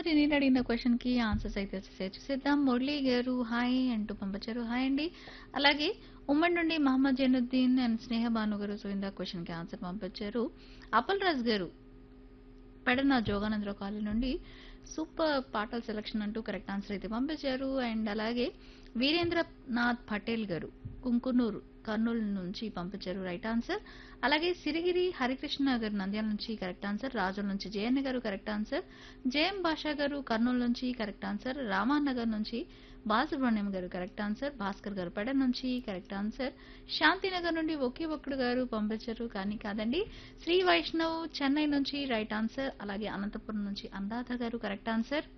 మరి నేను అడిగిన క్వశ్చన్ కి ఆన్సర్స్ అయితే వచ్చేసాయి చూసేద్దాం మురళి గారు హాయ్ అంటూ పంపించారు హాయ్ అండి అలాగే ఉమ్మడి నుండి మహమ్మద్ జైనుద్దీన్ అండ్ స్నేహ భాను గారు సో ఇందా క్వశ్చన్ కి ఆన్సర్ పంపించారు అపల్ రాజ్ గారు పెడన జోగానందరావు కాలనీ నుండి సూపర్ పాటల సెలక్షన్ అంటూ కరెక్ట్ ఆన్సర్ అయితే పంపించారు అండ్ అలాగే వీరేంద్రనాథ్ పటేల్ గారు కుంకునూరు కర్నూలు నుంచి పంపించారు రైట్ ఆన్సర్ అలాగే సిరిగిరి హరికృష్ణ గారు నంద్యాల నుంచి కరెక్ట్ ఆన్సర్ రాజుల నుంచి జయన్న గారు కరెక్ట్ ఆన్సర్ జయం భాషా గారు కర్నూలు నుంచి కరెక్ట్ ఆన్సర్ రామానగర్ నుంచి బాలసుబ్రహ్మణ్యం గారు కరెక్ట్ ఆన్సర్ భాస్కర్ గారు పెడ నుంచి కరెక్ట్ ఆన్సర్ శాంతినగర్ నుండి ఒకే ఒక్కడు గారు పంపించారు కానీ కాదండి శ్రీ వైష్ణవ్ చెన్నై నుంచి రైట్ ఆన్సర్ అలాగే అనంతపురం నుంచి అనురాధ గారు కరెక్ట్ ఆన్సర్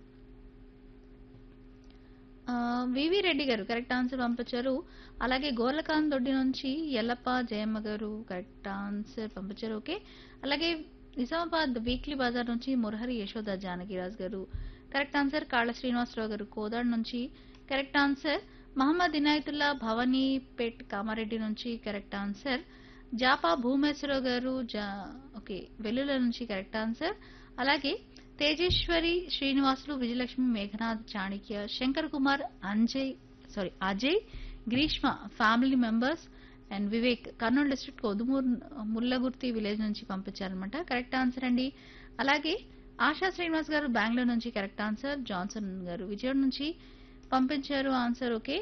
ఆ, వివి రెడ్డి గారు కరెక్ట్ ఆన్సర్ పంపించారు అలాగే గోర్లకాంత్ దొడ్డి నుంచి ఎల్లప్ప జయమ్మ గారు కరెక్ట్ ఆన్సర్ పంపించారు ఓకే అలాగే నిజామాబాద్ వీక్లీ బజార్ నుంచి మురహరి యశోద జానకిరాజ్ గారు కరెక్ట్ ఆన్సర్ కాళ్ళ శ్రీనివాసరావు గారు కోదాడ్ నుంచి correct answer Mohammed Inayatullah Bhavanipet Kamareddy నుంచి కరెక్ట్ ఆన్సర్ జాపా భూమేశ్వరరావు గారు జా ఓకే వెల్లుల నుంచి కరెక్ట్ ఆన్సర్ అలాగే Tejeswari Srinivasulu Vijayalakshmi Meghanath Chanikya Shankar Kumar Anjay sorry Ajay Greeshma family members and Vivek Kurnool district Kodumuru Mullagurthi village నుంచి పంపించారనమాట కరెక్ట్ ఆన్సర్ అండి అలాగే ఆశా శ్రీనివాస్ గారు బెంగళూరు నుంచి కరెక్ట్ ఆన్సర్ జాన్సన్ గారు విజయవాడ నుంచి పంపించారు ఆన్సర్ ఓకే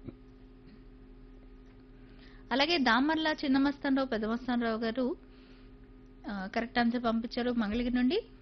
అలాగే దామర్ల చిన్నమస్తానరావు పెద్దమస్తానరావు గారు ఆ, కరెక్ట్ ఆన్సర్ పంపించారు మంగళగిరి నుండి